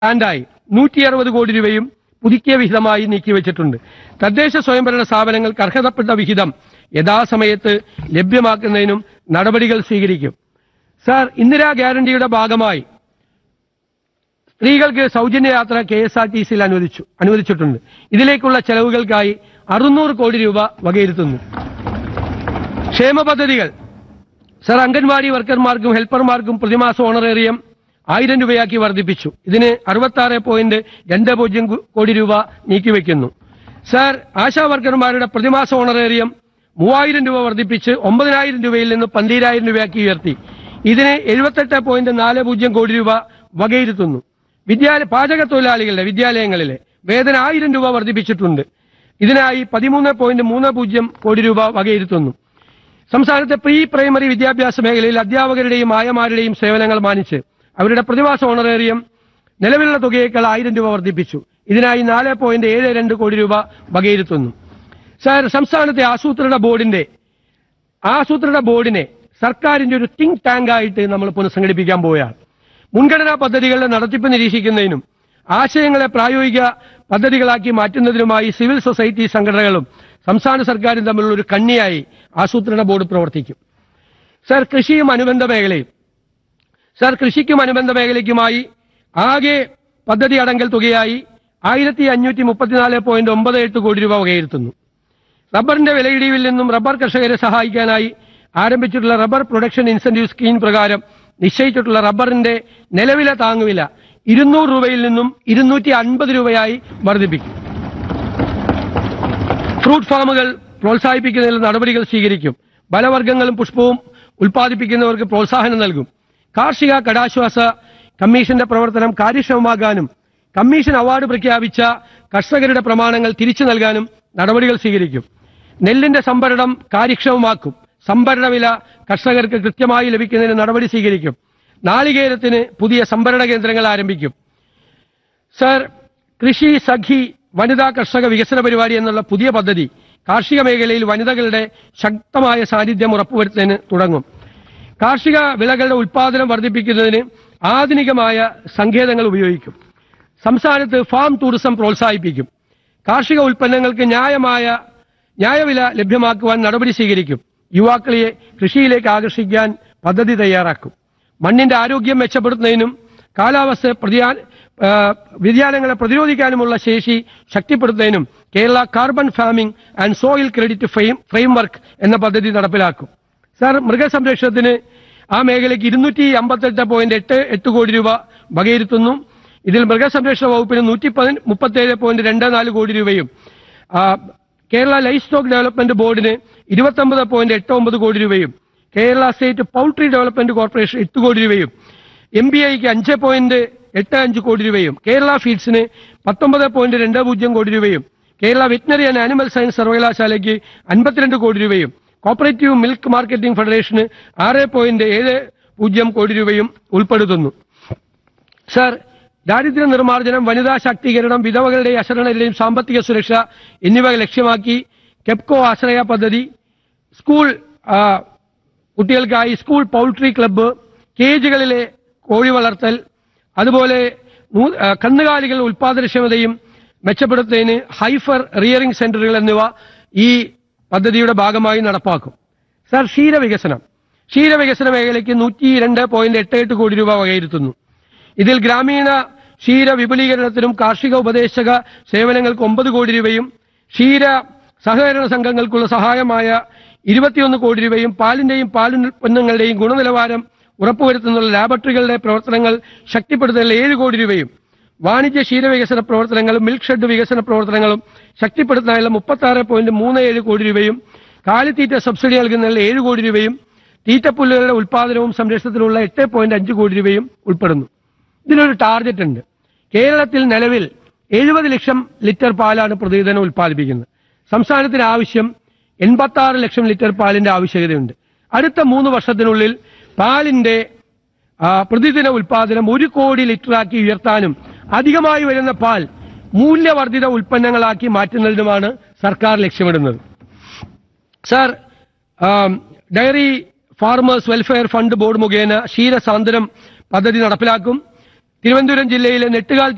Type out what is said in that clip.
ഗ്രാന്റായി നൂറ്റി അറുപത് കോടി രൂപയും പുതുക്കിയ വിഹിതമായി നീക്കിവെച്ചിട്ടുണ്ട് തദ്ദേശ സ്വയംഭരണ സ്ഥാപനങ്ങൾക്ക് അർഹതപ്പെട്ട വിഹിതം യഥാസമയത്ത് ലഭ്യമാക്കുന്നതിനും നടപടികൾ സ്വീകരിക്കും സാർ ഇന്ദിരാ ഗ്യാരണ്ടിയുടെ ഭാഗമായി സ്ത്രീകൾക്ക് സൗജന്യ യാത്ര കെ എസ് ആർ ടി സിയിൽ അനുവദിച്ചു അനുവദിച്ചിട്ടുണ്ട് ഇതിലേക്കുള്ള ചെലവുകൾക്കായി അറുന്നൂറ് കോടി രൂപ വകയിരുത്തുന്നു ക്ഷേമ പദ്ധതികൾ സർ അംഗൻവാടി വർക്കർമാർക്കും ഹെൽപ്പർമാർക്കും പ്രതിമാസ ഓണറേറിയം ആയിരം രൂപയാക്കി വർദ്ധിപ്പിച്ചു ഇതിന് അറുപത്തി ആറ് പോയിന്റ് രണ്ട് പൂജ്യം കു- കോടി രൂപ നീക്കിവെക്കുന്നു സർ ആശാ വർക്കർമാരുടെ പ്രതിമാസ ഓണറേറിയം മൂവായിരം രൂപ വർദ്ധിപ്പിച്ച് ഒമ്പതിനായിരം രൂപയിൽ നിന്ന് പന്തീരായിരം രൂപയാക്കി ഉയർത്തി ഇതിന് എഴുപത്തെട്ട് പോയിന്റ് നാല് പൂജ്യം കോടി രൂപ വകയിരുത്തുന്നു വിദ്യാലയ പാചക തൊഴിലാളികളുടെ വിദ്യാലയങ്ങളിലെ വേതന ആയിരം രൂപ വർദ്ധിപ്പിച്ചിട്ടുണ്ട് ഇതിനായി പതിമൂന്ന് പോയിന്റ് മൂന്ന് പൂജ്യം കോടി രൂപ വകയിരുത്തുന്നു സംസ്ഥാനത്തെ പ്രീ പ്രൈമറി വിദ്യാഭ്യാസ മേഖലയിൽ അധ്യാപകരുടെയും ആയമാരുടെയും സേവനങ്ങൾ മാനിച്ച് അവരുടെ പ്രതിമാസ ഓണറേറിയം നിലവിലുള്ള തുകയേക്കാൾ ആയിരം രൂപ വർദ്ധിപ്പിച്ചു ഇതിനായി നാല് പോയിന്റ് ഏഴ് രണ്ട് കോടി രൂപ വകയിരുത്തുന്നു സാർ സംസ്ഥാനത്തെ ആസൂത്രണ ബോർഡിന്റെ ആസൂത്രണ ബോർഡിനെ സർക്കാരിന്റെ ഒരു തിങ്ക് ടാങ്ക് ആയിട്ട് നമ്മൾ പുനഃസംഘടിപ്പിക്കാൻ പോവുകയാണ് മുൻഗണനാ പദ്ധതികളുടെ നടത്തിപ്പ് നിരീക്ഷിക്കുന്നതിനും ആശയങ്ങളെ പ്രായോഗിക പദ്ധതികളാക്കി മാറ്റുന്നതിനുമായി സിവിൽ സൊസൈറ്റി സംഘടനകളും സംസ്ഥാന സർക്കാരും തമ്മിലുള്ള ഒരു കണ്ണിയായി ആസൂത്രണ ബോർഡ് പ്രവർത്തിക്കും സർ കൃഷിയും അനുബന്ധ മേഖലയും സർ കൃഷിക്കും അനുബന്ധ മേഖലയ്ക്കുമായി ആകെ പദ്ധതി അടങ്കൽ തുകയായി ആയിരത്തി അഞ്ഞൂറ്റി മുപ്പത്തിനാല് പോയിന്റ് ഒമ്പത് എട്ട് കോടി രൂപ വകയിരുത്തുന്നു റബ്ബറിന്റെ വിലയിടിവിൽ നിന്നും റബ്ബർ കർഷകരെ സഹായിക്കാനായി ആരംഭിച്ചിട്ടുള്ള റബ്ബർ പ്രൊഡക്ഷൻ ഇൻസെന്റീവ് സ്കീം പ്രകാരം നിശ്ചയിച്ചിട്ടുള്ള റബ്ബറിന്റെ നിലവിലെ താങ്ങുവില ഇരുന്നൂറ് രൂപയിൽ നിന്നും ഇരുന്നൂറ്റി അൻപത് രൂപയായി വർദ്ധിപ്പിക്കും ഫ്രൂട്ട് ഫാമുകൾ പ്രോത്സാഹിപ്പിക്കുന്നതിൽ നടപടികൾ സ്വീകരിക്കും ബലവർഗ്ഗങ്ങളും പുഷ്പവും ഉൽപ്പാദിപ്പിക്കുന്നവർക്ക് പ്രോത്സാഹനം നൽകും കാർഷിക കടാശ്വാസ കമ്മീഷന്റെ പ്രവർത്തനം കാര്യക്ഷമമാകാനും കമ്മീഷൻ അവാർഡ് പ്രഖ്യാപിച്ച കർഷകരുടെ പ്രമാണങ്ങൾ തിരിച്ചു നൽകാനും നടപടികൾ സ്വീകരിക്കും നെല്ലിന്റെ സംഭരണം കാര്യക്ഷമമാക്കും സംഭരണ വില കർഷകർക്ക് കൃത്യമായി ലഭിക്കുന്നതിന് നടപടി സ്വീകരിക്കും നാളികേരത്തിന് പുതിയ സംഭരണ കേന്ദ്രങ്ങൾ ആരംഭിക്കും സർ കൃഷി സഖി വനിതാ കർഷക വികസന പരിപാടി എന്നുള്ള പുതിയ പദ്ധതി കാർഷിക മേഖലയിൽ വനിതകളുടെ ശക്തമായ സാന്നിധ്യം ഉറപ്പുവരുത്തുന്നതിന് തുടങ്ങും കാർഷിക വിളകളുടെ ഉൽപാദനം വർദ്ധിപ്പിക്കുന്നതിന് ആധുനികമായ സങ്കേതങ്ങൾ ഉപയോഗിക്കും സംസ്ഥാനത്ത് ഫാം ടൂറിസം പ്രോത്സാഹിപ്പിക്കും കാർഷിക ഉൽപ്പന്നങ്ങൾക്ക് ന്യായമായ ന്യായവില ലഭ്യമാക്കുവാൻ നടപടി സ്വീകരിക്കും യുവാക്കളെ കൃഷിയിലേക്ക് ആകർഷിക്കാൻ പദ്ധതി തയ്യാറാക്കും മണ്ണിന്റെ ആരോഗ്യം മെച്ചപ്പെടുത്തുന്നതിനും കാലാവസ്ഥ പ്രതിയാ ആ, വ്യതിയാനങ്ങളെ പ്രതിരോധിക്കാനുമുള്ള ശേഷി ശക്തിപ്പെടുത്തുന്നതിനും Kerala carbon farming and soil credit frame framework എന്ന പദ്ധതി നടപ്പിലാക്കും സാർ മൃഗസംരക്ഷണത്തിന് ആ മേഖലയ്ക്ക് ഇരുന്നൂറ്റി അമ്പത്തെട്ട് പോയിന്റ് എട്ട് എട്ട് കോടി രൂപ വകയിരുത്തുന്നു ഇതിൽ മൃഗസംരക്ഷണ വകുപ്പിന് നൂറ്റി മുപ്പത്തേഴ് പോയിന്റ് രണ്ട് നാല് കോടി രൂപയും ആ, കേരള ലൈഫ് സ്റ്റോക്ക് ഡെവലപ്മെന്റ് ബോർഡിന് ഇരുപത്തൊമ്പത് പോയിന്റ് എട്ട് ഒമ്പത് കോടി രൂപയും Kerala state poultry development corporation എട്ട് കോടി രൂപയും എം ബി ഐക്ക് അഞ്ച് പോയിന്റ് എട്ട് അഞ്ച് കോടി രൂപയും കേരള ഫീഡ്സിന് പത്തൊമ്പത് പോയിന്റ് രണ്ട് പൂജ്യം കോടി രൂപയും Kerala veterinary and animal science സർവകലാശാലയ്ക്ക് അൻപത്തിരണ്ട് കോടി രൂപയും കോപ്പറേറ്റീവ് മിൽക്ക് മാർക്കറ്റിംഗ് ഫെഡറേഷന് ആറ് പോയിന്റ് ഏഴ് പൂജ്യം കോടി രൂപയും ഉൾപ്പെടുത്തുന്നു സർ ദാരിദ്ര്യ നിർമ്മാർജ്ജനം വനിതാ ശാക്തീകരണം വിധവകളുടെയും അശരണരുടെയും സാമ്പത്തിക സുരക്ഷ എന്നിവ ലക്ഷ്യമാക്കി കെപ്കോ ആശ്രയ പദ്ധതി സ്കൂൾ ആ, കുട്ടികൾക്കായി സ്കൂൾ പൗൾട്രി ക്ലബ്ബ് കേജുകളിലെ കോഴി വളർത്തൽ അതുപോലെ നൂ- ആ, കന്നുകാലികളുടെ ഉൽപാദനക്ഷമതയും മെച്ചപ്പെടുത്തുന്നതിന് ഹൈഫർ റിയറിംഗ് സെന്ററുകൾ എന്നിവ ഈ പദ്ധതിയുടെ ഭാഗമായി നടപ്പാക്കും സാർ ക്ഷീരവികസനം ക്ഷീരവികസന മേഖലയ്ക്ക് നൂറ്റി രണ്ട് പോയിന്റ് എട്ട് എട്ട് കോടി രൂപ വകയിരുത്തുന്നു ഇതിൽ ഗ്രാമീണ ക്ഷീര വിപുലീകരണത്തിനും കാർഷിക ഉപദേശക സേവനങ്ങൾക്ക് ഒമ്പത് കോടി രൂപയും ക്ഷീര സഹകരണ സംഘങ്ങൾക്കുള്ള സഹായമായ ഇരുപത്തിയൊന്ന് കോടി രൂപയും പാലിന്റെയും പാലുൽപ്പന്നങ്ങളുടെയും ഗുണനിലവാരം ഉറപ്പുവരുത്തുന്നുള്ള ലാബറട്ടറികളുടെ പ്രവർത്തനങ്ങൾ ശക്തിപ്പെടുത്തുന്നതിൽ ഏഴ് കോടി രൂപയും വാണിജ്യ ക്ഷീരവികസന പ്രവർത്തനങ്ങളും മിൽക്ക് ഷെഡ് വികസന പ്രവർത്തനങ്ങളും ശക്തിപ്പെടുത്താനുള്ള മുപ്പത്തി ആറ് പോയിന്റ് മൂന്ന് ഏഴ് കോടി രൂപയും കാലിത്തീറ്റ സബ്സിഡി നൽകുന്നതിൽ ഏഴ് കോടി രൂപയും തീറ്റപ്പുല്ലുകളുടെ ഉൽപാദനവും സംരക്ഷണത്തിനുള്ള എട്ട് പോയിന്റ് അഞ്ച് കോടി രൂപയും ഉൾപ്പെടുന്നു ഇതിനൊരു ടാർഗറ്റ് ഉണ്ട് കേരളത്തിൽ നിലവിൽ എഴുപത് ലക്ഷം ലിറ്റർ പാലാണ് പ്രതിദിനം ഉൽപ്പാദിപ്പിക്കുന്നത് സംസ്ഥാനത്തിന് ആവശ്യം എൺപത്തി ആറ് ലക്ഷം ലിറ്റർ പാലിന്റെ ആവശ്യകതയുണ്ട് അടുത്ത മൂന്ന് വർഷത്തിനുള്ളിൽ പാലിന്റെ ആ, പ്രതിദിന ഉൽപാദനം ഒരു കോടി ലിറ്ററാക്കി ഉയർത്താനും അധികമായി വരുന്ന പാൽ മൂല്യവർദ്ധിത ഉൽപ്പന്നങ്ങളാക്കി മാറ്റുന്നതിനുമാണ് സർക്കാർ ലക്ഷ്യമിടുന്നത് sir um, dairy farmers welfare fund board മുഖേന ക്ഷീരസാന്ത്വനം പദ്ധതി നടപ്പിലാക്കും തിരുവനന്തപുരം ജില്ലയിലെ നെട്ടുകാൽ